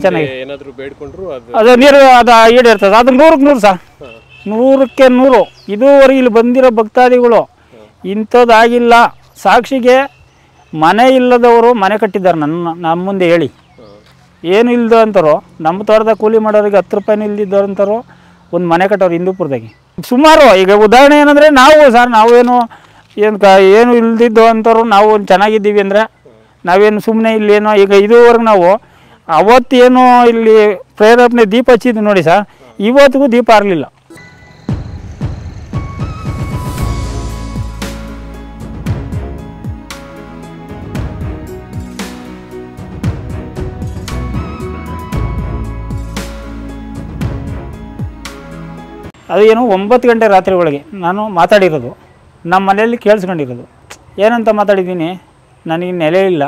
ಚೆನ್ನಾಗಿ ಏನಾದ್ರು ಬೇಡ್ಕೊಂಡ್ರು ಅದು ಅದು ನೀರು ಅದು ಈಡೇರ್ತದೆ ಅದು ನೂರಕ್ಕೆ ನೂರು ಸರ್ ನೂರಕ್ಕೆ ನೂರು ಇದುವರೆಗೆ ಇಲ್ಲಿ ಬಂದಿರೋ ಭಕ್ತಾದಿಗಳು ಇಂಥದ್ದಾಗಿಲ್ಲ ಸಾಕ್ಷಿಗೆ ಮನೆ ಇಲ್ಲದವರು ಮನೆ ಕಟ್ಟಿದ್ದಾರೆ ನನ್ನ ನಮ್ಮ ಮುಂದೆ ಹೇಳಿ ಏನು ಇಲ್ದ ಅಂತಾರೋ ನಮ್ಮ ತೋಟದಾಗ ಕೂಲಿ ಮಾಡೋರಿಗೆ ಹತ್ತು ರೂಪಾಯಿನೂ ಇಲ್ದಿದ್ದವ್ರು ಅಂತಾರೋ ಒಂದು ಮನೆ ಕಟ್ಟೋರು ಹಿಂದೂಪುರದಾಗೆ ಸುಮಾರು ಈಗ ಉದಾಹರಣೆ ಏನಂದರೆ ನಾವು ಸರ್ ನಾವೇನು ಏನು ಕ ಏನು ಇಲ್ದಿದ್ದು ಅಂತಾರು ನಾವು ಒಂದ್ ಚೆನ್ನಾಗಿದ್ದೀವಿ ಅಂದರೆ ನಾವೇನು ಸುಮ್ಮನೆ ಇಲ್ಲೇನೋ ಈಗ ಇದುವರೆಗೆ ನಾವು ಅವತ್ತೇನು ಇಲ್ಲಿ ಪ್ರೇರೇಪಣೆ ದೀಪ ಹಚ್ಚಿದ್ದು ನೋಡಿ ಸರ್ ಇವತ್ತಿಗೂ ದೀಪ ಆರಲಿಲ್ಲ ಅದು ಏನು ಒಂಬತ್ತು ಗಂಟೆ ರಾತ್ರಿ ಒಳಗೆ ನಾನು ಮಾತಾಡಿರೋದು ನಮ್ಮ ಮನೆಯಲ್ಲಿ ಕೇಳಿಸ್ಕೊಂಡಿರೋದು ಏನಂತ ಮಾತಾಡಿದ್ದೀನಿ ನನಗೆ ನೆಲೆ ಇಲ್ಲ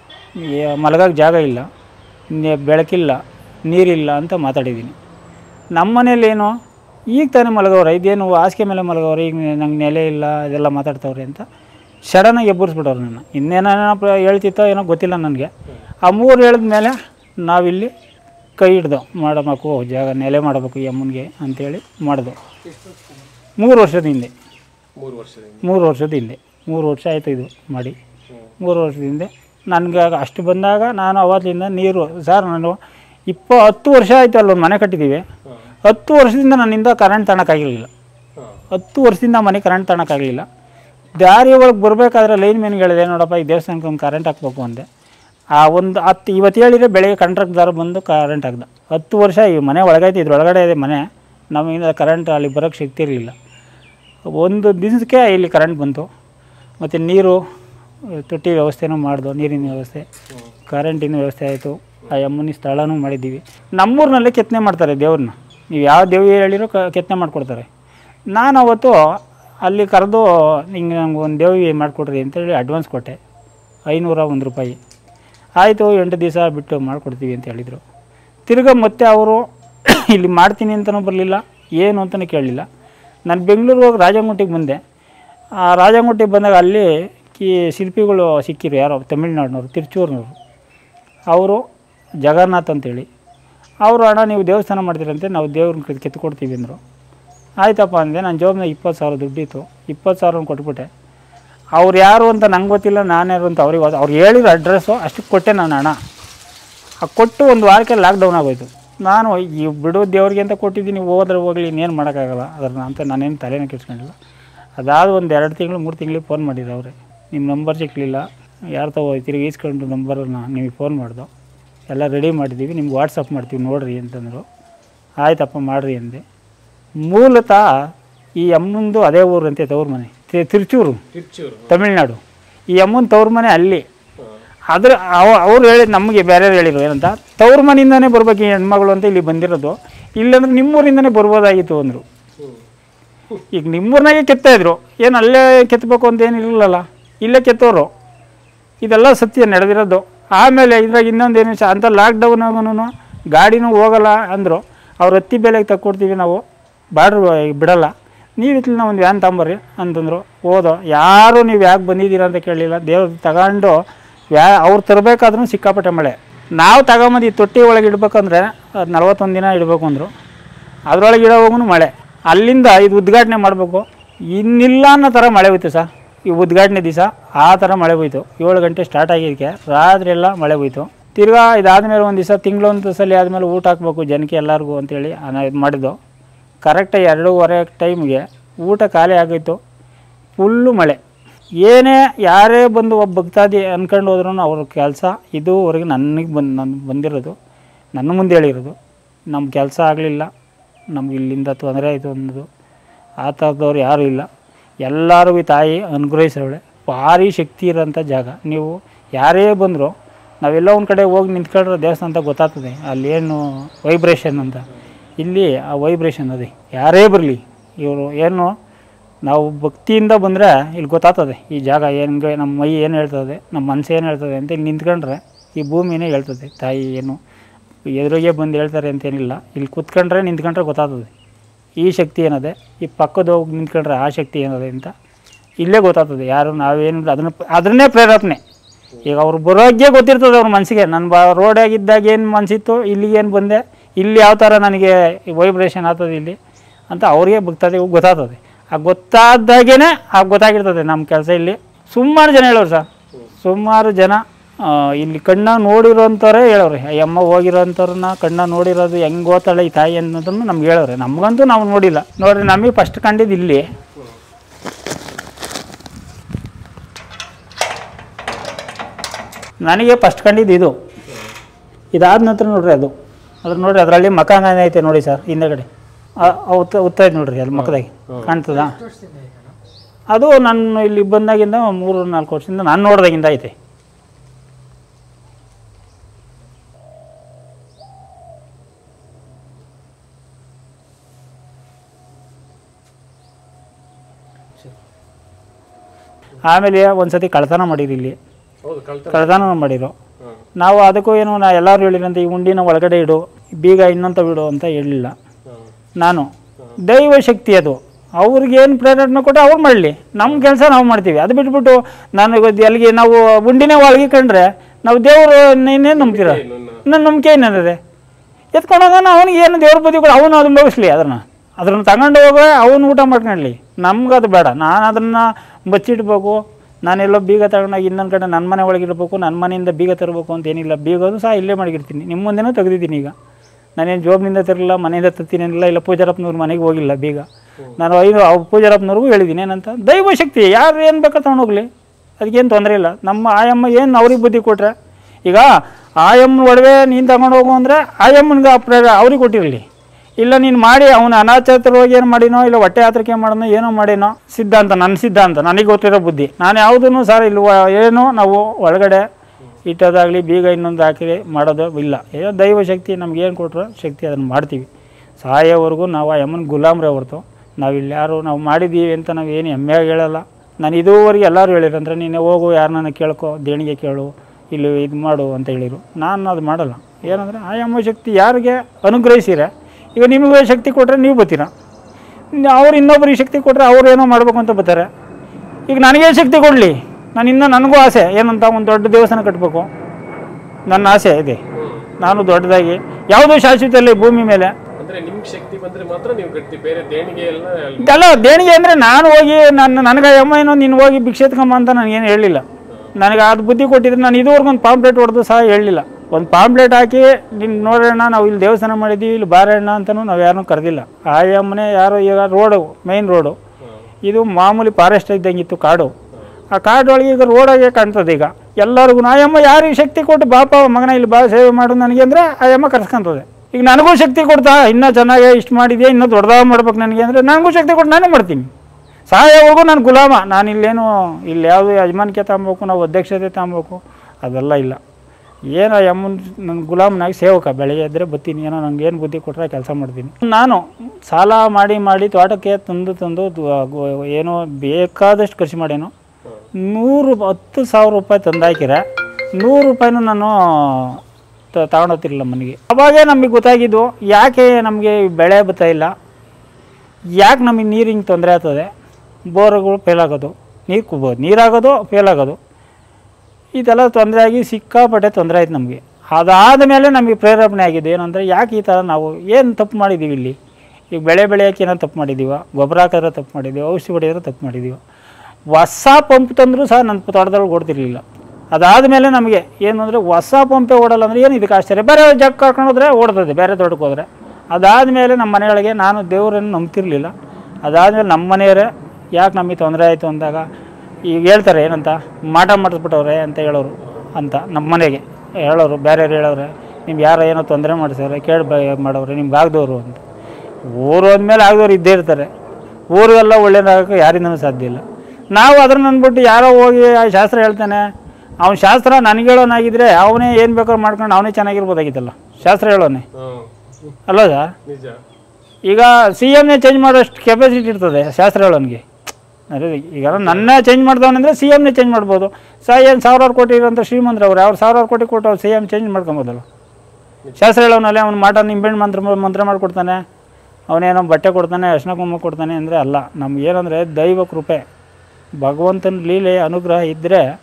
ಏ- ಮಲಗಕ್ಕೆ ಜಾಗ ಇಲ್ಲ ನೆ- ಬೆಳಕಿಲ್ಲ ನೀರಿಲ್ಲ ಅಂತ ಮಾತಾಡಿದ್ದೀನಿ ನಮ್ಮ ಮನೇಲಿ ಏನು ಈಗ ತಾನೇ ಮಲಗವ್ರೆ ಇದೇನು ಹಾಸಿಗೆ ಮೇಲೆ ಮಲಗವ್ರೆ ಈಗ ನಂಗೆ ನೆಲೆ ಇಲ್ಲ ಇದೆಲ್ಲ ಮಾತಾಡ್ತವ್ರೆ ಅಂತ ಸಡನ್ನಾಗಿ ಎಬ್ಬರಿಸ್ಬಿಟ್ಟವ್ರು ನನ್ನ ಇನ್ನೇನೇನೋ ಪ್ರ- ಹೇಳ್ತಿತ್ತೋ ಏನೋ ಗೊತ್ತಿಲ್ಲ ನನಗೆ ಆ ಮೂರು ಹೇಳಿದ ಮೇಲೆ ನಾವಿಲ್ಲಿ ಕೈ ಹಿಡ್ದು ಮಾಡಬೇಕು ಜಾಗ ನೆಲೆ ಮಾಡಬೇಕು ಈ ಅಮ್ಮನಿಗೆ ಅಂತೇಳಿ ಮಾಡಿದ್ವು ಮೂರು ವರ್ಷದ ಹಿಂದೆ ಮೂರು ವರ್ಷದಿಂದ ಮೂರು ವರ್ಷದ ಹಿಂದೆ ಮೂರು ವರ್ಷ ಆಯಿತು ಇದು ಮಾಡಿ ಮೂರು ವರ್ಷದ ಹಿಂದೆ ನನಗೆ ಅಷ್ಟು ಬಂದಾಗ ನಾನು ಅವತ್ತಿಂದ ನೀರು ಸರ್ ನಾನು ಇಪ್ಪ ಹತ್ತು ವರ್ಷ ಆಯಿತು ಅಲ್ಲೊಂದು ಮನೆ ಕಟ್ಟಿದ್ದೀವಿ ಹತ್ತು ವರ್ಷದಿಂದ ನನ್ನಿಂದ ಕರೆಂಟ್ ತಗೊಳಕ್ಕಾಗಿರಲಿಲ್ಲ ಹತ್ತು ವರ್ಷದಿಂದ ಮನೆ ಕರೆಂಟ್ ತಗೊಳಕ್ಕಾಗಲಿಲ್ಲ ದಾರಿ ಒಳಗೆ ಬರಬೇಕಾದ್ರೆ ಲೈನ್ ಮ್ಯಾನ್ಗೆ ಹೇಳಿದೆ ನೋಡಪ್ಪ ಈ ದೇವಸ್ಥಾನಕ್ಕೆ ಒಂದು ಕರೆಂಟ್ ಹಾಕ್ಬೇಕು ಅಂದೆ ಆ ಒಂದು ಹತ್ತು ಇವತ್ತು ಹೇಳಿದರೆ ಬೆಳಗ್ಗೆ ಕಾಂಟ್ರಾಕ್ಟ್ದಾರ ಬಂದು ಕರೆಂಟ್ ಹಾಕ್ದ ಹತ್ತು ವರ್ಷ ಈ ಮನೆ ಒಳಗೈತೆ ಇದ್ರೊಳಗಡೆ ಇದೆ ಮನೆ ನಮಗಿಂದ ಕರೆಂಟ್ ಅಲ್ಲಿ ಬರೋಕ್ಕೆ ಶಕ್ತಿ ಇರಲಿಲ್ಲ ಒಂದು ದಿವಸಕ್ಕೆ ಇಲ್ಲಿ ಕರೆಂಟ್ ಬಂತು ಮತ್ತು ನೀರು ತೊಟ್ಟಿ ವ್ಯವಸ್ಥೆನೂ ಮಾಡ್ದು ನೀರಿನ ವ್ಯವಸ್ಥೆ ಕರೆಂಟಿನ ವ್ಯವಸ್ಥೆ ಆಯಿತು ಆ ಯಮ್ಮನಿ ಸ್ಥಳನೂ ಮಾಡಿದ್ದೀವಿ ನಮ್ಮೂರಿನಲ್ಲೇ ಕೆತ್ತನೆ ಮಾಡ್ತಾರೆ ದೇವ್ರನ್ನ ನೀವು ಯಾವ ದೇವಿ ಹೇಳಿರೋ ಕ ಕೆತ್ತನೆ ಮಾಡಿಕೊಡ್ತಾರೆ ನಾನು ಅವತ್ತು ಅಲ್ಲಿ ಕರೆದು ಹಿಂಗೆ ನಂಗೆ ಒಂದು ದೇವಿ ಮಾಡಿಕೊಡ್ರಿ ಅಂತೇಳಿ ಅಡ್ವಾನ್ಸ್ ಕೊಟ್ಟೆ ಐನೂರ ಒಂದು ರೂಪಾಯಿ ಆಯಿತು ಎಂಟು ದಿವಸ ಬಿಟ್ಟು ಮಾಡಿಕೊಡ್ತೀವಿ ಅಂತ ಹೇಳಿದರು ತಿರ್ಗಾ ಮತ್ತೆ ಅವರು ಇಲ್ಲಿ ಮಾಡ್ತೀನಿ ಅಂತಲೂ ಬರಲಿಲ್ಲ ಏನು ಅಂತಲೂ ಕೇಳಲಿಲ್ಲ ನಾನು ಬೆಂಗಳೂರು ಹೋಗಿ ರಾಜಂಗುಂಟಿಗೆ ಬಂದೆ ಆ ರಾಜಂಗುಂಟಿಗೆ ಬಂದಾಗ ಅಲ್ಲಿ ಕಿ ಶಿಲ್ಪಿಗಳು ಸಿಕ್ಕಿರು ಯಾರೋ ತಮಿಳ್ನಾಡಿನವರು ತಿರುಚೂರಿನವರು ಅವರು ಜಗನ್ನಾಥ್ ಅಂತೇಳಿ ಅವರು ಅಣ್ಣ ನೀವು ದೇವಸ್ಥಾನ ಮಾಡ್ತೀರಂತೆ ನಾವು ದೇವ್ರನ್ನ ಕೆತ್ಕೊಡ್ತೀವಿ ಅಂದರು ಆಯ್ತಪ್ಪ ಅಂದೆ ನನ್ನ ಜೋಬ್ನಾಗ ಇಪ್ಪತ್ತು ಸಾವಿರ ದುಡ್ಡಿತ್ತು ಇಪ್ಪತ್ತು ಸಾವಿರ ಕೊಟ್ಬಿಟ್ಟೆ ಅವ್ರು ಯಾರು ಅಂತ ನಂಗೆ ಗೊತ್ತಿಲ್ಲ ನಾನು ಯಾರು ಅಂತ ಅವ್ರಿಗೆ ಗೊತ್ತು. ಅವ್ರು ಹೇಳಿರೋ ಅಡ್ರೆಸ್ಸು ಅಷ್ಟಕ್ಕೆ ಕೊಟ್ಟೆ ನಾನು ಹಣ ಆ ಕೊಟ್ಟು ಒಂದು ವಾರಕ್ಕೆ ಲಾಕ್ಡೌನ್ ಆಗೋಯ್ತು ನಾನು ಈ ಬಿಡು ದೇವ್ರಿಗೆ ಅಂತ ಕೊಟ್ಟಿದ್ದೀನಿ ಹೋದ್ರೆ ಹೋಗಲಿ ಇನ್ನೇನು ಮಾಡೋಕ್ಕಾಗಲ್ಲ ಅದ್ರನ್ನ ಅಂತ ನಾನೇನು ತಲೆನೇ ಕೆಡ್ಸ್ಕೊಂಡಿಲ್ಲ ಅದಾದ ಒಂದು ಎರಡು ತಿಂಗಳು ಮೂರು ತಿಂಗಳಿಗೆ ಫೋನ್ ಮಾಡಿದ್ರು ಅವರೇ ನಿಮ್ಮ ನಂಬರ್ ಸಿಕ್ಕಲಿಲ್ಲ ಯಾರು ತಗೋ ತಿರುಗಿ ಈಸ್ಕೊಂಡು ನಂಬರನ್ನು ನಿಮಗೆ ಫೋನ್ ಮಾಡ್ದು ಎಲ್ಲ ರೆಡಿ ಮಾಡಿದ್ದೀವಿ ನಿಮ್ಗೆ ವಾಟ್ಸಪ್ ಮಾಡ್ತೀವಿ ನೋಡ್ರಿ ಅಂತಂದರು ಆಯ್ತಪ್ಪ ಮಾಡ್ರಿ ಅಂದೆ ಮೂಲತಃ ಈ ಅಮ್ಮಂದು ಅದೇ ಊರು ಅಂತೆ ತವ್ರ ಮನೆ ತಿ- ತಿರುಚೂರು ಕಿರ್ಚೂರು ತಮಿಳ್ನಾಡು ಈ ಅಮ್ಮನ ತವ್ರ ಮನೆ ಅಲ್ಲಿ ಅದ್ರ ಅವ- ಅವ್ರು ಹೇಳಿ ನಮಗೆ ಬೇರೆ ಹೇಳಿದ್ರು ಏನಂತ ತವ್ರ ಮನೆಯಿಂದನೇ ಬರ್ಬೇಕು ಈ ಹೆಣ್ಮಗಳು ಅಂತ ಇಲ್ಲಿ ಬಂದಿರೋದು ಇಲ್ಲಂದ್ರೆ ನಿಮ್ಮೂರಿಂದನೇ ಬರ್ಬೋದಾಗಿತ್ತು ಅಂದರು ಈಗ ನಿಮ್ಮೂರ್ನಾಗೆ ಕೆತ್ತಾ ಇದ್ರು ಏನು ಅಲ್ಲೇ ಕೆತ್ತಬೇಕು ಅಂತ ಏನಿರಲಿಲ್ಲಲ್ಲ ಇಲ್ಲೇ ಕೆತ್ತೋರು ಇದೆಲ್ಲ ಸತ್ಯ ನಡೆದಿರೋದು ಆಮೇಲೆ ಇದ್ರಾಗ ಇನ್ನೊಂದು ಏನು ವಿಷಯ ಅಂತ ಲಾಕ್ಡೌನಾಗೂ ಗಾಡಿನೂ ಹೋಗಲ್ಲ ಅಂದರು ಅವ್ರು ಹತ್ತಿ ಬೆಲೆಗೆ ತಕ್ಕೊಡ್ತೀವಿ ನಾವು ಬಾಡ್ರು ಬಿಡಲ್ಲ ನೀವು ಇತ್ಲಿನ ಒಂದು ವ್ಯಾನ್ ತಗೊಂಬರ್ರಿ ಅಂತಂದರು ಹೋದೋ ಯಾರು ನೀವು ಯಾಕೆ ಬಂದಿದ್ದೀರಾ ಅಂತ ಕೇಳಲಿಲ್ಲ ದೇವ್ರು ತಗೊಂಡು ವ್ಯಾ ಅವ್ರು ತರಬೇಕಾದ್ರೂ ಸಿಕ್ಕಾಪಟ್ಟೆ ಮಳೆ ನಾವು ತಗೊಂಬಂದು ಈ ತೊಟ್ಟಿ ಒಳಗೆ ಇಡ್ಬೇಕಂದ್ರೆ ಅದು ನಲ್ವತ್ತೊಂದು ದಿನ ಇಡಬೇಕು ಅಂದರು ಅದರೊಳಗೆ ಇಡೋವಾಗೂ ಮಳೆ ಅಲ್ಲಿಂದ ಇದು ಉದ್ಘಾಟನೆ ಮಾಡಬೇಕು ಇನ್ನಿಲ್ಲ ಅನ್ನೋ ಥರ ಮಳೆ ಹೋಯ್ತು ಸರ್ ಈ ಉದ್ಘಾಟನೆ ದಿವಸ ಆ ಥರ ಮಳೆ ಹೋಯ್ತು ಏಳು ಗಂಟೆ ಸ್ಟಾರ್ಟ್ ಆಗಿದ್ದಕ್ಕೆ ರಾತ್ರಿ ಎಲ್ಲ ಮಳೆ ಹೋಯ್ತು ತಿರ್ಗಾ ಇದಾದಮೇಲೆ ಒಂದು ದಿವಸ ತಿಂಗಳೊಂದು ಸಲ ಆದಮೇಲೆ ಊಟ ಹಾಕ್ಬೇಕು ಜನಕ್ಕೆ ಎಲ್ಲರಿಗೂ ಅಂತೇಳಿ ಇದು ಮಾಡಿದ್ದು ಕರೆಕ್ಟಾಗಿ ಎರಡೂವರೆ ಟೈಮ್ಗೆ ಊಟ ಖಾಲಿ ಆಗೋಯ್ತು ಫುಲ್ಲು ಮಳೆ ಏನೇ ಯಾರೇ ಬಂದು ಒಬ್ಬ ಭಕ್ತಾದಿ ಅನ್ಕೊಂಡು ಹೋದ್ರೂ ಅವ್ರ ಕೆಲಸ ಇದುವರೆಗೆ ನನಗೆ ಬಂದು ನಾನು ಬಂದಿರೋದು ನನ್ನ ಮುಂದೆ ಹೇಳಿರೋದು ನಮ್ಮ ಕೆಲಸ ಆಗಲಿಲ್ಲ ನಮ್ಗೆ ಇಲ್ಲಿಂದ ತೊಂದರೆ ಆಯಿತು ಅನ್ನೋದು ಆ ಥರದವ್ರು ಯಾರೂ ಇಲ್ಲ ಎಲ್ಲರಿಗೂ ಈ ತಾಯಿ ಅನುಗ್ರಹಿಸವಳೆ ಭಾರಿ ಶಕ್ತಿ ಇರೋಂಥ ಜಾಗ ನೀವು ಯಾರೇ ಬಂದರೂ ನಾವೆಲ್ಲ ಒಂದು ಕಡೆ ಹೋಗಿ ನಿಂತ್ಕೊಂಡ್ರೆ ದೇವಸ್ಥಾನ ಅಂತ ಗೊತ್ತಾಗ್ತದೆ ಅಲ್ಲಿ ಏನು ವೈಬ್ರೇಷನ್ ಅಂತ ಇಲ್ಲಿ ಆ ವೈಬ್ರೇಷನ್ ಅದೇ ಯಾರೇ ಬರಲಿ ಇವರು ಏನು ನಾವು ಭಕ್ತಿಯಿಂದ ಬಂದರೆ ಇಲ್ಲಿ ಗೊತ್ತಾಗ್ತದೆ ಈ ಜಾಗ ಹೆಂಗೆ ನಮ್ಮ ಮೈ ಏನು ಹೇಳ್ತದೆ ನಮ್ಮ ಮನಸ್ಸು ಏನು ಹೇಳ್ತದೆ ಅಂತ ಇಲ್ಲಿ ನಿಂತ್ಕೊಂಡ್ರೆ ಈ ಭೂಮಿನೇ ಹೇಳ್ತದೆ ತಾಯಿ ಏನು ಎದುರಿಗೆ ಬಂದು ಹೇಳ್ತಾರೆ ಅಂತೇನಿಲ್ಲ ಇಲ್ಲಿ ಕೂತ್ಕೊಂಡ್ರೆ ನಿಂತ್ಕೊಂಡ್ರೆ ಗೊತ್ತಾಗ್ತದೆ ಈ ಶಕ್ತಿ ಏನದೆ ಈ ಪಕ್ಕದ ಹೋಗಿ ನಿಂತ್ಕೊಂಡ್ರೆ ಆ ಶಕ್ತಿ ಏನದೆ ಅಂತ ಇಲ್ಲೇ ಗೊತ್ತಾಗ್ತದೆ ಯಾರು ನಾವೇನು ಅದನ್ನ ಅದನ್ನೇ ಪ್ರೇರೇಪಣೆ ಈಗ ಅವ್ರು ಬರೋಗ್ಗೆ ಗೊತ್ತಿರ್ತದೆ ಅವ್ರ ಮನಸ್ಸಿಗೆ ನನ್ನ ಬಾ ರೋಡಾಗಿದ್ದಾಗ ಏನು ಮನಸ್ಸಿತ್ತು ಇಲ್ಲಿಗೆ ಏನು ಬಂದೆ ಇಲ್ಲಿ ಯಾವ ಥರ ನನಗೆ ವೈಬ್ರೇಷನ್ ಆಗ್ತದೆ ಇಲ್ಲಿ ಅಂತ ಅವ್ರಿಗೆ ಗೊತ್ತದೆ ಗೊತ್ತಾಗ್ತದೆ ಆ ಗೊತ್ತಾದಾಗೇ ಆ ಗೊತ್ತಾಗಿರ್ತದೆ ನಮ್ಮ ಕೆಲಸ ಇಲ್ಲಿ ಸುಮಾರು ಜನ ಹೇಳೋರು ಸರ್ ಸುಮಾರು ಜನ ಆ, ಇಲ್ಲಿ ಕಣ್ಣ ನೋಡಿರೋಂಥವ್ರೇ ಹೇಳೋರೆ ಈ ಅಮ್ಮ ಹೋಗಿರೋಂಥವ್ರನ್ನ ಕಣ್ಣ ನೋಡಿರೋದು ಹೆಂಗೆ ಓದ್ತಾಳೆ ಈ ತಾಯಿ ಅನ್ನೋದನ್ನು ನಮ್ಗೆ ಹೇಳೋರೆ ನಮಗಂತೂ ನಾವು ನೋಡಿಲ್ಲ ನೋಡ್ರಿ ನಮಗೆ ಫಸ್ಟ್ ಕಂಡಿದ್ದು ಇಲ್ಲಿ ನನಗೆ ಫಸ್ಟ್ ಕಂಡಿದ್ದು ಇದು ಇದಾದ ನಂತರ ನೋಡ್ರಿ ಅದು ಅದ್ರ ನೋಡ್ರಿ ಅದರಲ್ಲಿ ಮಕಾನ ಐತೆ ನೋಡಿ ಸರ್ ಹಿಂದೆಗಡೆ ಉತ್ತ ಉತ್ತ ಐತೆ ನೋಡ್ರಿ ಅಲ್ಲಿ ಮಕ್ಕದಾಗಿ ಕಾಣ್ತದಾ ಅದು ನಾನು ಇಲ್ಲಿ ಬಂದಾಗಿಂದ ಮೂರು ನಾಲ್ಕು ವರ್ಷದಿಂದ ನಾನು ನೋಡ್ದಾಗಿಂದ ಐತೆ ಆಮೇಲೆ ಒಂದ್ಸತಿ ಕಳ್ತನ ಮಾಡಿರಿ ಇಲ್ಲಿ ಹೌದು ಕಳ್ತ ಕಳ್ತನ ಮಾಡಿರೋ ಹಾಂ ನಾವು ಅದಕ್ಕೂ ಏನು ನಾ ಎಲ್ಲರೂ ಹೇಳಿರಂತೆ ಈ ಉಂಡಿನ ಒಳಗಡೆ ಇಡು ಬೀಗ ಇನ್ನೊಂತ ಬಿಡು ಅಂತ ಹೇಳಲಿಲ್ಲ ಹಾಂ ನಾನು ದೈವ ಶಕ್ತಿ ಅದು ಅವ್ರಿಗೇನು ಪ್ರೇರಣೆ ಕೊಟ್ಟು ಅವ್ರು ಮಾಡಲಿ ನಮ್ಮ ಕೆಲಸ ನಾವು ಮಾಡ್ತೀವಿ ಅದು ಬಿಟ್ಬಿಟ್ಟು ನಾನು ಇವತ್ತು ಅಲ್ಲಿಗೆ ನಾವು ಉಂಡಿನೇ ಒಳಗೆ ಕಂಡ್ರೆ ನಾವು ದೇವರು ಇನ್ನೇನು ನಂಬ್ತೀರ ನನ್ನ ನಂಬಿಕೆ ಏನಿದೆ ಎತ್ಕೊಂಡೋಗ ಅವನಿಗೆ ಏನು ದೇವ್ರ ಬದಿ ಕೂಡ ಅವನು ಅದನ್ನ ಲೋಗಿಸ್ಲಿ ಅದನ್ನು ಅದನ್ನು ತಗೊಂಡು ಹೋಗ ಅವನು ಊಟ ಮಾಡ್ಕೊಳ್ಳಿ ನಮ್ಗೆ ಅದು ಬೇಡ ನಾನು ಅದನ್ನು ಬಚ್ಚಿಡ್ಬೇಕು ನಾನೆಲ್ಲೋ ಬೀಗ ತಗೊಂಡೋಗಿ ಇನ್ನೊಂದು ಕಡೆ ನನ್ನ ಮನೆ ಒಳಗೆ ಇಡಬೇಕು ನನ್ನ ಮನೆಯಿಂದ ಬೀಗ ತರಬೇಕು ಅಂತ ಏನಿಲ್ಲ ಬೀಗೋದು ಸಹ ಇಲ್ಲೇ ಮಾಡಿರ್ತೀನಿ ನಿಮ್ಮ ಮುಂದೆನೂ ತೆಗೆದಿದ್ದೀನಿ ಈಗ ನಾನೇನು ಜೋಬ್ನಿಂದ ತರಲಿಲ್ಲ ಮನೆಯಿಂದ ತರ್ತೀನಿಲ್ಲ ಇಲ್ಲ ಪೂಜಾರಪ್ಪನವ್ರ ಮನೆಗೆ ಹೋಗಿಲ್ಲ ಬೀಗ ನಾನು ಐದು ಅವ್ ಪೂಜಾರಪ್ಪನವ್ರಿಗೂ ಹೇಳಿದ್ದೀನಿ ಏನಂತ ದೈವ ಶಕ್ತಿ ಯಾರು ಏನು ಬೇಕಾ ತೊಗೊಂಡೋಗ್ಲಿ ಅದಕ್ಕೇನು ತೊಂದರೆ ಇಲ್ಲ ನಮ್ಮ ಆಯಮ್ಮ ಏನು ಅವ್ರಿಗೆ ಬುದ್ಧಿ ಕೊಟ್ರೆ ಈಗ ಆಯಮ್ಮನ ಒಡವೆ ನೀನು ತಗೊಂಡು ಹೋಗು ಅಂದರೆ ಆಯಮ್ಮನಿಗೆ ಪ್ರೇರ ಅವ್ರಿಗೆ ಕೊಟ್ಟಿರಲಿ ಇಲ್ಲ ನೀನು ಮಾಡಿ ಅವನು ಅನಾಚಾರವಾಗಿ ಏನು ಮಾಡಿನೋ ಇಲ್ಲ ಹೊಟ್ಟೆ ಆತರಿಕೆ ಮಾಡೋನೋ ಏನೋ ಮಾಡಿನೋ ಸಿದ್ಧಾಂತ ನನ್ನ ಸಿದ್ಧಾಂತ ನನಗೆ ಗೊತ್ತಿರೋ ಬುದ್ಧಿ ನಾನು ಯಾವುದೂ ಸರ್ ಇಲ್ಲಿ ವ- ಏನೋ ನಾವು ಒಳಗಡೆ ಇಟ್ಟೋದಾಗಲಿ ಬೀಗ ಇನ್ನೊಂದು ಹಾಕಿ ಮಾಡೋದು ಇಲ್ಲ ಏನೋ ದೈವ ಶಕ್ತಿ ನಮ್ಗೆ ಏನು ಕೊಟ್ಟರು ಶಕ್ತಿ ಅದನ್ನು ಮಾಡ್ತೀವಿ ಸಾಯೋವರೆಗೂ ನಾವು ಆ ಯಮ್ಮನ ಗುಲಾಮ್ರೆ ಹೊರ್ತು ನಾವು ಇಲ್ಲಿ ಯಾರು ನಾವು ಮಾಡಿದ್ದೀವಿ ಅಂತ ನಾವು ಏನು ಹೆಮ್ಮೆಯಾಗಿ ಹೇಳಲ್ಲ ನಾನು ಇದುವರೆಗೆ ಎಲ್ಲರೂ ಹೇಳಿರಂದ್ರೆ ನೀನು ಹೋಗು ಯಾರನ್ನ ಕೇಳ್ಕೊ ದೇಣಿಗೆ ಕೇಳು ಇಲ್ಲಿ ಇದು ಮಾಡು ಅಂತ ಹೇಳಿರು ನಾನು ಅದು ಮಾಡಲ್ಲ ಏನಂದರೆ ಆ ಯಮ್ಮ ಶಕ್ತಿ ಯಾರಿಗೆ ಅನುಗ್ರಹಿಸಿರೆ ಈಗ ನಿಮಗೆ ಶಕ್ತಿ ಕೊಟ್ಟರೆ ನೀವು ಬರ್ತೀರಾ ಅವ್ರು ಇನ್ನೊಬ್ಬರಿಗೆ ಶಕ್ತಿ ಕೊಟ್ಟರೆ ಅವ್ರು ಏನೋ ಮಾಡಬೇಕು ಅಂತ ಬರ್ತಾರೆ ಈಗ ನನಗೇ ಶಕ್ತಿ ಕೊಡಲಿ ನಾನು ಇನ್ನೂ ನನಗೂ ಆಸೆ ಏನಂತ ಒಂದು ದೊಡ್ಡ ದೇವಸ್ಥಾನ ಕಟ್ಟಬೇಕು ನನ್ನ ಆಸೆ ಇದೆ ನಾನು ದೊಡ್ಡದಾಗಿ ಯಾವುದೂ ಶಾಶ್ವತ ಇಲ್ಲ ಈ ಭೂಮಿ ಮೇಲೆ ಅಂದ್ರೆ ನಿಮ್ಗೆ ಶಕ್ತಿ ಬಂದ್ರೆ ಮಾತ್ರ ನೀವು ಗಟ್ಟಿ ಬೇರೆ ದೇಣಿಗೆ ಎಲ್ಲ ಇದೆಲ್ಲ ದೇಣಿಗೆ ಅಂದರೆ ನಾನು ಹೋಗಿ ನನ್ನ ನನಗೆ ಅಮ್ಮ ಏನೋ ನೀನು ಹೋಗಿ ಭಿಕ್ಷೆ ಎತ್ಕೊಂಬ ಅಂತ ನನಗೇನು ಹೇಳಲಿಲ್ಲ ನನಗೆ ಅದು ಬುದ್ಧಿ ಕೊಟ್ಟಿದ್ರೆ ನಾನು ಇದುವರೆಗೂ ಒಂದು ಪಾಂಪ್ಲೇಟ್ ಹೊಡೆದು ಸಹ ಹೇಳಲಿಲ್ಲ ಒಂದು ಪಾಂಪ್ಲೇಟ್ ಹಾಕಿ ನಿನ್ನ ನೋಡೋಣ ನಾವು ಇಲ್ಲಿ ದೇವಸ್ಥಾನ ಮಾಡಿದ್ದೀವಿ ಇಲ್ಲಿ ಬಾರಣ್ಣ ಅಂತಲೂ ನಾವು ಯಾರನ್ನೂ ಕರೆದಿಲ್ಲ ಆ ಅಮ್ಮನೆ ಯಾರೋ ಈಗ ರೋಡು ಮೈನ್ ರೋಡು ಇದು ಮಾಮೂಲಿ ಫಾರೆಸ್ಟ್ ಇದ್ದಂಗಿತ್ತು ಕಾಡು ಆ ಕಾಡೊಳಗೆ ಈಗ ರೋಡಾಗೆ ಕಾಣ್ತದೆ ಈಗ ಎಲ್ಲರಿಗೂ ಆಯಮ್ಮ ಯಾರಿಗೆ ಶಕ್ತಿ ಕೊಟ್ಟು ಬಾಪ ಮಗನ ಇಲ್ಲಿ ಬಾ ಸೇವೆ ಮಾಡು ನನಗೆ ಅಂದರೆ ಆಯಮ್ಮ ಕರ್ಸ್ಕೊಂತದೆ ಈಗ ನನಗೂ ಶಕ್ತಿ ಕೊಡ್ತಾ ಇನ್ನೂ ಚೆನ್ನಾಗಿ ಇಷ್ಟು ಮಾಡಿದ್ಯಾ ಇನ್ನೂ ದೊಡ್ಡದಾಗ ಮಾಡ್ಬೇಕು ನನಗೆ ಅಂದರೆ ನನಗೂ ಶಕ್ತಿ ಕೊಟ್ಟು ನಾನೇ ಮಾಡ್ತೀನಿ ಸಾಯೋವರೆಗೂ ನಾನು ಗುಲಾಮ ನಾನು ಇಲ್ಲೇನು ಇಲ್ಲಿ ಯಾವುದು ಯಜಮಾನಿಕೆ ತಗೊಬೇಕು ನಾವು ಅಧ್ಯಕ್ಷತೆ ತಗೊಬೇಕು ಅದೆಲ್ಲ ಇಲ್ಲ ಏನೋ ಯಮ್ಮನ ನನ್ನ ಗುಲಾಮನಾಗಿ ಸೇವಕ ಬೆಳಗ್ಗೆ ಎದ್ದರೆ ಬರ್ತೀನಿ ಏನೋ ನಂಗೆ ಏನು ಬುದ್ಧಿ ಕೊಟ್ಟರೆ ಕೆಲಸ ಮಾಡ್ತೀನಿ ನಾನು ಸಾಲ ಮಾಡಿ ಮಾಡಿ ತೋಟಕ್ಕೆ ತಂದು ತಂದು ದು- ಗು- ಏನೋ ಬೇಕಾದಷ್ಟು ಖರ್ಚು ಮಾಡೇನು ನೂರು ಹತ್ತು ಸಾವಿರ ರೂಪಾಯಿ ತಂದಾಕಿರೆ ನೂರು ರೂಪಾಯಿನೂ ನಾನು ತ- ತಗೊಂಡೋಗ್ತಿರಲಿಲ್ಲ ಮನೆಗೆ ಅವಾಗೇ ನಮಗೆ ಗೊತ್ತಾಗಿದ್ದು ಯಾಕೆ ನಮಗೆ ಬೆಳೆ ಬರ್ತಾ ಇಲ್ಲ ಯಾಕೆ ನಮಗೆ ನೀರು ಹಿಂಗೆ ತೊಂದರೆ ಆಗ್ತದೆ ಬೋರ್ಗಳು ಫೇಲ್ ಆಗೋದು ನೀರು ಕುಬೋ ನೀರಾಗೋದು ಫೇಲ್ ಆಗೋದು ಇದೆಲ್ಲ ತೊಂದರೆ ಆಗಿ ಸಿಕ್ಕಾಪಟ್ಟೆ ತೊಂದರೆ ಆಯ್ತು ನಮಗೆ ಅದಾದ ಮೇಲೆ ನಮಗೆ ಪ್ರೇರೇಪಣೆ ಆಗಿದೆ ಏನಂದರೆ ಯಾಕೆ ಈ ಥರ ನಾವು ಏನು ತಪ್ಪು ಮಾಡಿದ್ದೀವಿ ಇಲ್ಲಿ ಈಗ ಬೆಳೆ ಬೆಳೆಯೋಕೆ ಏನೋ ತಪ್ಪು ಮಾಡಿದ್ದೀವ ಗೊಬ್ಬರ ಹಾಕಿದ್ರೆ ತಪ್ಪು ಮಾಡಿದ್ದೀವಿ ಔಷಧಿ ಹೊಡೆಯೋದ್ರೆ ತಪ್ಪು ಮಾಡಿದ್ದೀವ ಹೊಸ ಪಂಪ್ ತಂದರೂ ಸಹ ನನ್ನ ತೋಟದಲ್ಲಿ ಓಡ್ತಿರ್ಲಿಲ್ಲ ಅದಾದ ಮೇಲೆ ನಮಗೆ ಏನು ಅಂದರೆ ಹೊಸ ಪಂಪೇ ಓಡಲ್ಲ ಅಂದರೆ ಏನು ಇದಕ್ಕೆ ಆಶ್ಚರ್ಯ ಬೇರೆ ಜಗ್ ಕರ್ಕೊಂಡು ಹೋದ್ರೆ ಓಡ್ತದೆ ಬೇರೆ ತೋಟಕ್ಕೆ ಹೋದರೆ ಅದಾದಮೇಲೆ ನಮ್ಮ ಮನೆಯೊಳಗೆ ನಾನು ದೇವರನ್ನು ನಂಬ್ತಿರ್ಲಿಲ್ಲ ಅದಾದಮೇಲೆ ನಮ್ಮ ಮನೆಯವರೇ ಯಾಕೆ ನಮಗೆ ತೊಂದರೆ ಆಯಿತು ಅಂದಾಗ ಈಗ ಹೇಳ್ತಾರೆ ಏನಂತ ಮಾಟ ಮಾಡಿಸ್ಬಿಟ್ಟವ್ರೆ ಅಂತ ಹೇಳೋರು ಅಂತ ನಮ್ಮ ಮನೆಗೆ ಹೇಳೋರು ಬೇರೆಯವ್ರು ಹೇಳೋರೆ ನಿಮ್ಗೆ ಯಾರೋ ಏನೋ ತೊಂದರೆ ಮಾಡಿಸೋರೆ ಕೇಳಿ ಬ ಮಾಡೋರು ನಿಮ್ಗೆ ಆಗದವ್ರು ಅಂತ ಊರು ಅಂದಮೇಲೆ ಆಗದವ್ರು ಇದ್ದೇ ಇರ್ತಾರೆ ಊರಿಗೆಲ್ಲ ಒಳ್ಳೇದಾಗಕ್ಕೆ ಯಾರಿಂದನೂ ಸಾಧ್ಯ ಇಲ್ಲ ನಾವು ಅದನ್ನ ಅಂದ್ಬಿಟ್ಟು ಯಾರೋ ಹೋಗಿ ಆ ಶಾಸ್ತ್ರ ಹೇಳ್ತಾನೆ ಅವ್ನ ಶಾಸ್ತ್ರ ನನಗೆ ಹೇಳೋನಾಗಿದ್ರೆ ಅವನೇ ಏನು ಬೇಕಾದ್ರೂ ಮಾಡ್ಕೊಂಡು ಅವನೇ ಚೆನ್ನಾಗಿರ್ಬೋದಾಗಿತ್ತಲ್ಲ ಶಾಸ್ತ್ರ ಹೇಳೋನೆ ಹಾಂ ಅಲ್ಲ ಸರ್ ನಿಜ ಈಗ ಸಿ ಎಮ್ನೇ ಚೇಂಜ್ ಮಾಡೋಷ್ಟು ಕೆಪಾಸಿಟಿ ಇರ್ತದೆ ಶಾಸ್ತ್ರ ಹೇಳೋನಿಗೆ ಅದೇ ಈಗ ನನ್ನ ಚೇಂಜ್ ಮಾಡ್ದವನಂದ್ರೆ ಸಿ ಎಮ್ನೇ ಚೇಂಜ್ ಮಾಡ್ಬೋದು ಸ ಏನು ಸಾವಿರಾರು ಕೋಟಿ ಇರೋಂಥ ಶ್ರೀಮಂತರು ಅವ್ರು ಅವ್ರು ಸಾವಿರಾರು ಕೋಟಿ ಕೊಟ್ಟು ಅವ್ರು ಸಿ ಎಮ್ ಚೇಂಜ್ ಮಾಡ್ಕೊಬೋದಲ್ಲ ಶಾಸ್ತ್ರ ಹೇಳೋನಲ್ಲಿ ಅವ್ನು ಮಾಟ ನಿಂಬೆಹಣ್ಣು ಮಂತ್ರ ಮಂತ್ರ ಮಾಡಿಕೊಡ್ತಾನೆ ಅವನೇನೋ ಬಟ್ಟೆ ಕೊಡ್ತಾನೆ ಅರ್ಶಿನ ಕುಂಕುಮ ಕೊಡ್ತಾನೆ ಅಂದರೆ ಅಲ್ಲ ನಮ್ಗೆ ಏನಂದರೆ ದೈವ ಕೃಪೆ ಭಗವಂತನ ಲೀಲೆ ಅನುಗ್ರಹ ಇದ್ದರೆ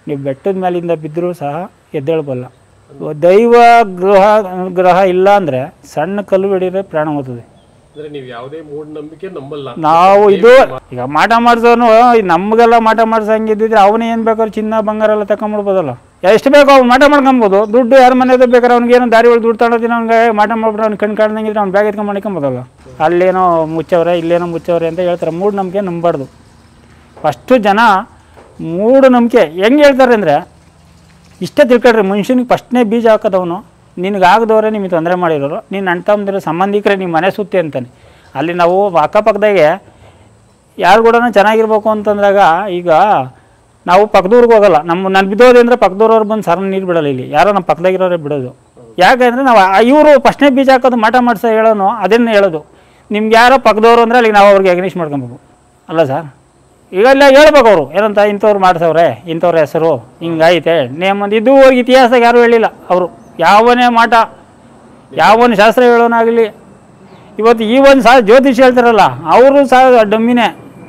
ನೀವು ಬೆಟ್ಟದ ಮೇಲಿಂದ ಬಿದ್ದರೂ ಸಹ ಎದ್ದೇಳಬಲ್ಲ ದೈವ ಗೃಹ ಗ್ರಹ ಇಲ್ಲ ಅಂದರೆ ಸಣ್ಣ ಕಲ್ಲು ಹಿಡಿದ್ರೆ ಪ್ರಾಣ ಹೋಗ್ತದೆ ಅಂದ್ರೆ ನೀವು ಯಾವುದೇ ಮೂಢನಂಬಿಕೆ ನಂಬಲ್ಲ ನಾವು ಇದು ಈಗ ಮಾಟ ಮಾಡಿಸೋನು ನಮಗೆಲ್ಲ ಮಾಟ ಮಾಡಿಸಂಗಿದ್ದಿದ್ರೆ ಅವನು ಏನು ಬೇಕಾದ್ರೆ ಚಿನ್ನ ಬಂಗಾರ ಎಲ್ಲ ತಗೊಂಬಿಡ್ಬೋದಲ್ಲ ಎಷ್ಟು ಬೇಕೋ ಅವ್ನು ಮಾಟ ಮಾಡ್ಕೊಬೋದು ದುಡ್ಡು ಯಾರ ಮನೆಯದು ಬೇಕಾದ್ರೆ ಅವ್ನಿಗೆ ಏನೋ ದಾರಿ ಒಳಗೆ ದುಡ್ಡು ತಗೊಳೋದಿನ ಅವ್ನಿಗೆ ಮಾಟ ಮಾಡ್ಬಿಟ್ಟು ಅವ್ನು ಕಣ್ ಕಾಣ್ದಂಗಿದ್ರೆ ಅವ್ನು ಬ್ಯಾಗ್ ಎತ್ಕೊಂಡು ಮಾಡ್ಕೊಂಬೋದಲ್ಲ ಅಲ್ಲೇನೋ ಮುಚ್ಚವ್ರೆ ಇಲ್ಲೇನೋ ಮುಚ್ಚವ್ರೆ ಅಂತ ಹೇಳ್ತಾರೆ ಮೂಢನಂಬಿಕೆ ನಂಬಾರ್ದು ಫಸ್ಟು ಜನ ಮೂಢನಂಬಿಕೆ ಹೆಂಗೆ ಹೇಳ್ತಾರೆ ಅಂದರೆ ಇಷ್ಟೇ ತಿಳ್ಕೊಳ್ರಿ ಮನುಷ್ಯನಿಗೆ ಫಸ್ಟ್ನೇ ಬೀಜ ಹಾಕೋದವನು ನಿನಗೆ ಆಗದವ್ರೆ ನಿಮಗೆ ತೊಂದರೆ ಮಾಡಿರೋರು ನೀನು ಅಣ್ಣ ತಮ್ಮದಿರೋ ಸಂಬಂಧಿಕರೇ ನಿಮ್ಮ ಮನೆ ಸುತ್ತಿ ಅಂತಾನೆ ಅಲ್ಲಿ ನಾವು ಅಕ್ಕಪಕ್ಕದಾಗೆ ಯಾರು ಕೂಡ ಚೆನ್ನಾಗಿರ್ಬೇಕು ಅಂತಂದಾಗ ಈಗ ನಾವು ಪಕ್ಕದೂರ್ಗೆ ಹೋಗಲ್ಲ ನಮ್ಮ ನಾನು ಬಿದ್ದೋದೆ ಅಂದರೆ ಪಕ್ಕದೂರವ್ರು ಬಂದು ಸರ್ ನೀರು ಬಿಡಲ್ಲ ಇಲ್ಲಿ ಯಾರೋ ನಮ್ಮ ಪಕ್ಕದಾಗಿರೋರೇ ಬಿಡೋದು ಯಾಕೆಂದರೆ ನಾವು ಇವರು ಫಸ್ಟ್ನೇ ಬೀಜ ಹಾಕೋದು ಮಾಟ ಮಾಡ್ಸ ಹೇಳೋನು ಅದನ್ನು ಹೇಳೋದು ನಿಮ್ಗೆ ಯಾರೋ ಪಕ್ಕದವ್ರು ಅಂದರೆ ಅಲ್ಲಿಗೆ ನಾವು ಅವ್ರಿಗೆ ಅಗ್ನಿಷ್ ಮಾಡ್ಕೊಬೇಕು ಅಲ್ಲ ಸರ್ ಈಗ ಇಲ್ಲ ಹೇಳ್ಬೇಕು ಅವರು ಏನಂತ ಇಂಥವ್ರು ಮಾಡ್ಸವ್ರೆ ಇಂಥವ್ರ ಹೆಸರು ಹಿಂಗೈತೆ ನೇಮಂದು ಇದುವರೆಗೆ ಇತಿಹಾಸದಾಗ ಯಾರೂ ಹೇಳಿಲ್ಲ ಅವರು ಯಾವನೇ ಮಾಟ ಯಾವನ ಶಾಸ್ತ್ರ ಹೇಳೋನಾಗಲಿ ಇವತ್ತು ಈ ಒಂದು ಸಹ ಜ್ಯೋತಿಷ್ ಹೇಳ್ತಾರಲ್ಲ ಅವರು ಸಹ ಡಮ್ಮಿನೇ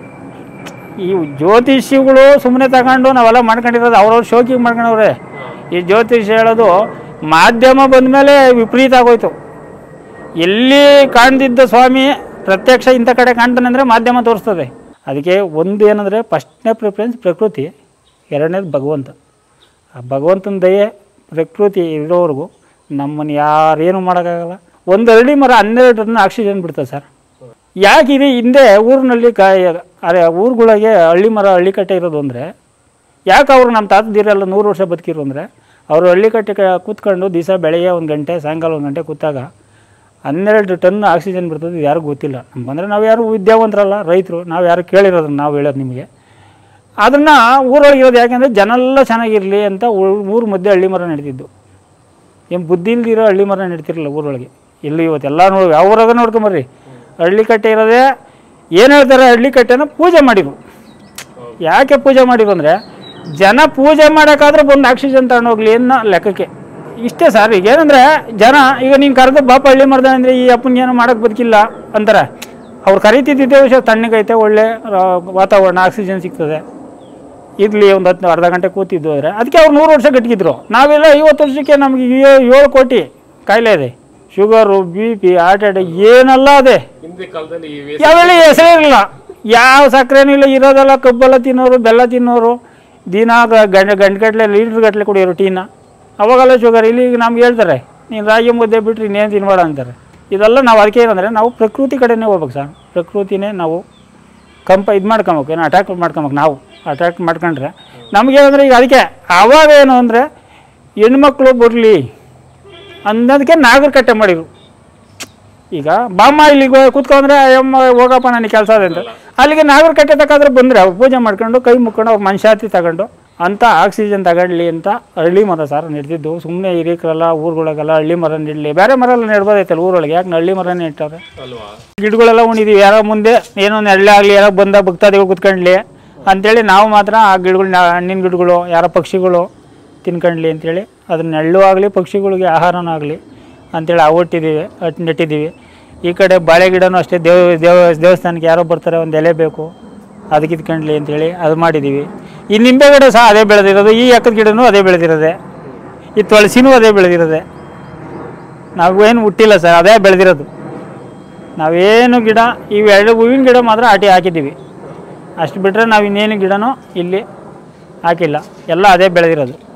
ಈ ಜ್ಯೋತಿಷಿಗಳು ಸುಮ್ಮನೆ ತಗೊಂಡು ನಾವೆಲ್ಲ ಮಾಡ್ಕೊಂಡಿರೋದು ಅವ್ರವ್ರ ಶೋಕಿಗೆ ಮಾಡ್ಕೊಂಡವ್ರೆ ಈ ಜ್ಯೋತಿಷ್ ಹೇಳೋದು ಮಾಧ್ಯಮ ಬಂದಮೇಲೆ ವಿಪರೀತ ಆಗೋಯ್ತು ಎಲ್ಲಿ ಕಾಣ್ದಿದ್ದ ಸ್ವಾಮಿ ಪ್ರತ್ಯಕ್ಷ ಇಂಥ ಕಡೆ ಕಾಣ್ತಾನೆ ಅಂದರೆ ಮಾಧ್ಯಮ ತೋರಿಸ್ತದೆ ಅದಕ್ಕೆ ಒಂದು ಏನಂದರೆ ಫಸ್ಟ್ನೇ ಪ್ರಿಫರೆನ್ಸ್ ಪ್ರಕೃತಿ ಎರಡನೇದು ಭಗವಂತ ಆ ಭಗವಂತನ ದಯೆ ಪ್ರಕೃತಿ ಇರೋವರೆಗೂ ನಮ್ಮನ್ನು ಯಾರೇನು ಮಾಡೋಕ್ಕಾಗಲ್ಲ ಒಂದು ಅರಳಿ ಮರ ಹನ್ನೆರಡು ಟನ್ ಆಕ್ಸಿಜನ್ ಬಿಡ್ತದೆ ಸರ್ ಯಾಕಿದೆ ಹಿಂದೆ ಊರಿನಲ್ಲಿ ಕ ಅರೆ ಊರುಗಳಿಗೆ ಹಳ್ಳಿ ಮರ ಹಳ್ಳಿ ಕಟ್ಟೆ ಇರೋದು ಅಂದರೆ ಯಾಕೆ ಅವರು ನಮ್ಮ ತಾತದಿರೆಲ್ಲ ನೂರು ವರ್ಷ ಬದುಕಿರು ಅಂದರೆ ಅವರು ಹಳ್ಳಿ ಕಟ್ಟೆ ಕ- ಕೂತ್ಕೊಂಡು ದಿವಸ ಬೆಳಗ್ಗೆ ಒಂದು ಗಂಟೆ ಸಾಯಂಕಾಲ ಒಂದು ಗಂಟೆ ಕೂತಾಗ ಹನ್ನೆರಡು ಟನ್ ಆಕ್ಸಿಜನ್ ಬಿಡ್ತದೆ ಇದು ಯಾರಿಗೂ ಗೊತ್ತಿಲ್ಲ ನಮ್ಗಂದ್ರೆ ನಾವು ಯಾರು ವಿದ್ಯಾವಂತರಲ್ಲ ರೈತರು ನಾವು ಯಾರು ಕೇಳಿರೋದನ್ನ ನಾವು ಹೇಳೋದು ನಿಮಗೆ ಅದನ್ನು ಊರೊಳಗೆ ಇರೋದು ಯಾಕೆಂದರೆ ಜನೆಲ್ಲ ಚೆನ್ನಾಗಿರಲಿ ಅಂತ ಊರು ಮಧ್ಯೆ ಹಳ್ಳಿ ಮರ ನೆಡ್ತಿದ್ದು ಏನು ಬುದ್ಧಿ ಇಲ್ದಿರೋ ಹಳ್ಳಿ ಮರ ನೆಡ್ತಿರಲಿಲ್ಲ ಊರೊಳಗೆ ಇಲ್ಲಿ ಇವತ್ತೆಲ್ಲ ನೋಡಿ ಯಾವ ಊರಾಗ ನೋಡ್ಕೊಂಬರ್ರಿ ಹಳ್ಳಿ ಕಟ್ಟೆ ಇರೋದೇ ಏನು ಹೇಳ್ತಾರೆ ಹಳ್ಳಿ ಕಟ್ಟೆನ ಪೂಜೆ ಮಾಡಿರು ಯಾಕೆ ಪೂಜೆ ಮಾಡಿರು ಅಂದರೆ ಜನ ಪೂಜೆ ಮಾಡೋಕ್ಕಾದ್ರೆ ಬಂದು ಆಕ್ಸಿಜನ್ ತಗೊಂಡೋಗ್ಲಿ ಅನ್ನೋ ಲೆಕ್ಕಕ್ಕೆ ಇಷ್ಟೇ ಸರ್ ಈಗ ಏನಂದರೆ ಜನ ಈಗ ನೀನು ಕರೆದು ಬಾಪ ಹಳ್ಳಿ ಮರ್ದ ಅಂದರೆ ಈ ಅಪ್ಪನಿಗೆ ಏನೋ ಮಾಡೋಕ್ಕೆ ಬದುಕಿಲ್ಲ ಅಂತಾರೆ ಅವ್ರು ಕರಿತಿದ್ದಿದ್ದೇ ವಿಷಯ ತಣ್ಣಗೈತೆ ಒಳ್ಳೆ ಆ, ವಾತಾವರಣ ಆಕ್ಸಿಜನ್ ಸಿಗ್ತದೆ ಇರಲಿ ಒಂದು ಹತ್ತು ಅರ್ಧ ಗಂಟೆ ಕೂತಿದ್ದು ಅಂದರೆ ಅದಕ್ಕೆ ಅವ್ರು ನೂರು ವರ್ಷ ಗಟ್ಟಿಗಿದ್ರು ನಾವೆಲ್ಲ ಐವತ್ತು ವರ್ಷಕ್ಕೆ ನಮಗೆ ಏ- ಏಳು ಕೋಟಿ ಕಾಯಿಲೆ ಇದೆ sugar B P heart attack ಏನೆಲ್ಲ ಅದೇ ಹಿಂದೆ ಕಾಲದಲ್ಲಿ ಈ ವೇಸ್ಟ್ ಯಾವೆಲ್ಲ ಹೆಸರೇ ಇರಲಿಲ್ಲ ಯಾವ ಸಕ್ಕರೆನೂ ಇಲ್ಲ ಇರೋದೆಲ್ಲ ಕಬ್ಬೆಲ್ಲ ತಿನ್ನೋರು ಬೆಲ್ಲ ತಿನ್ನೋರು ದಿನ ಗ- ಗಂಡ ಗಂಟೆಗಟ್ಟಲೆ ಲೀಟ್ರ್ ಗಟ್ಟಲೆ ಕುಡಿಯೋರು ಟೀನ ಅವಾಗೆಲ್ಲ ಶುಗರ್ ಇಲ್ಲಿ ಈಗ ನಮ್ಗೆ ಹೇಳ್ತಾರೆ ನೀನು ರಾಗಿ ಮುದ್ದೆ ಬಿಟ್ಟರೆ ಇನ್ನೇನು ತಿನ್ಬೇಡ ಅಂತಾರೆ ಇದೆಲ್ಲ ನಾವು ಅದಕ್ಕೆ ಏನಂದರೆ ನಾವು ಪ್ರಕೃತಿ ಕಡೆನೇ ಹೋಗ್ಬೇಕು ಸರ್ ಪ್ರಕೃತಿನೇ ನಾವು ಕಂಪ ಇದು ಮಾಡ್ಕೊಬೇಕು ಏನೋ ಅಟ್ಯಾಕ್ ಮಾಡ್ಕೊಬೇಕು ನಾವು ಅಟ್ಯಾಕ್ ಮಾಡ್ಕೊಂಡ್ರೆ ನಮಗೆ ಅಂದರೆ ಈಗ ಅದಕ್ಕೆ ಆವಾಗ ಏನು ಅಂದರೆ ಹೆಣ್ಮಕ್ಳು ಬರಲಿ ಅನ್ನೋದಕ್ಕೆ ನಾಗರಿಕಟ್ಟೆ ಮಾಡಿರು ಈಗ ಬಾಮ್ಮ ಇಲ್ಲಿಗೆ ಕೂತ್ಕೊಂಡ್ರೆ ಅಯ್ಯಮ್ಮ ಹೋಗಪ್ಪ ನನಗೆ ಕೆಲಸ ಅದೆ ಅಂತ ಅಲ್ಲಿಗೆ ನಾಗರ ಕಟ್ಟೆ ತಗೊಂಡ್ರೆ ಬಂದರೆ ಅವ್ರು ಪೂಜೆ ಮಾಡ್ಕೊಂಡು ಕೈ ಮುಕ್ಕೊಂಡು ಅವ್ರು ಮನುಷ್ಯಾತಿ ತಗೊಂಡು ಅಂತ ಆಕ್ಸಿಜನ್ ತಗೊಳ್ಳಿ ಅಂತ ಹಳ್ಳಿ ಮರ ಸರ್ ನೆಡ್ತಿದ್ದು ಸುಮ್ಮನೆ ಹಿರಿಕರೆಲ್ಲ ಊರುಗಳಿಗೆಲ್ಲ ಹಳ್ಳಿ ಮರ ನೆಡಲಿ ಬೇರೆ ಮರ ಎಲ್ಲ ನೆಡ್ಬೋದೈತಲ್ಲ ಊರೊಳಗೆ ಯಾಕೆ ಹಳ್ಳಿ ಮರ ನೆಟ್ಟವ್ರೆ ಅಲ್ವಾ ಗಿಡಗಳೆಲ್ಲ ಉಣಿದೀವಿ ಯಾರೋ ಮುಂದೆ ಏನೋ ನೆರಳೆ ಆಗಲಿ ಯಾರೋ ಬಂದ ಭಕ್ತಾದಿಗಳು ಕುತ್ಕೊಂಡ್ಲಿ ಅಂತೇಳಿ ನಾವು ಮಾತ್ರ ಆ ಗಿಡಗಳನ್ನ ಹಣ್ಣಿನ ಗಿಡಗಳು ಯಾರೋ ಪಕ್ಷಿಗಳು ತಿನ್ಕೊಂಡ್ಲಿ ಅಂತೇಳಿ ಅದನ್ನ ನೆರಳು ಆಗಲಿ ಪಕ್ಷಿಗಳಿಗೆ ಆಹಾರನೂ ಆಗಲಿ ಅಂತೇಳಿ ಅವಿಟ್ಟಿದ್ದೀವಿ ಅಟ್ ನೆಟ್ಟಿದ್ದೀವಿ ಈ ಕಡೆ ಬಾಳೆ ಗಿಡನೂ ಅಷ್ಟೇ ದೇವ ದೇವ ದೇವಸ್ಥಾನಕ್ಕೆ ಯಾರೋ ಬರ್ತಾರೆ ಒಂದು ಎಲೆ ಬೇಕು ಅದಕ್ಕೆ ಇದ್ಕೊಂಡ್ಲಿ ಅಂತೇಳಿ ಅದು ಮಾಡಿದ್ದೀವಿ ಈ ನಿಂಬೆ ಗಿಡ ಸಹ ಅದೇ ಬೆಳೆದಿರೋದು ಈ ಎಕ್ಕದ ಗಿಡನೂ ಅದೇ ಬೆಳೆದಿರೋದೆ ಈ ತುಳಸಿನೂ ಅದೇ ಬೆಳೆದಿರೋದೆ ನಾವೇನು ಹುಟ್ಟಿಲ್ಲ ಸರ್ ಅದೇ ಬೆಳೆದಿರೋದು ನಾವೇನು ಗಿಡ ಇವೆರಡು ಹೂವಿನ ಗಿಡ ಮಾತ್ರ ಆಟಿ ಹಾಕಿದ್ದೀವಿ ಅಷ್ಟು ಬಿಟ್ಟರೆ ನಾವು ಇನ್ನೇನು ಗಿಡನೂ ಇಲ್ಲಿ ಹಾಕಿಲ್ಲ ಎಲ್ಲ ಅದೇ ಬೆಳೆದಿರೋದು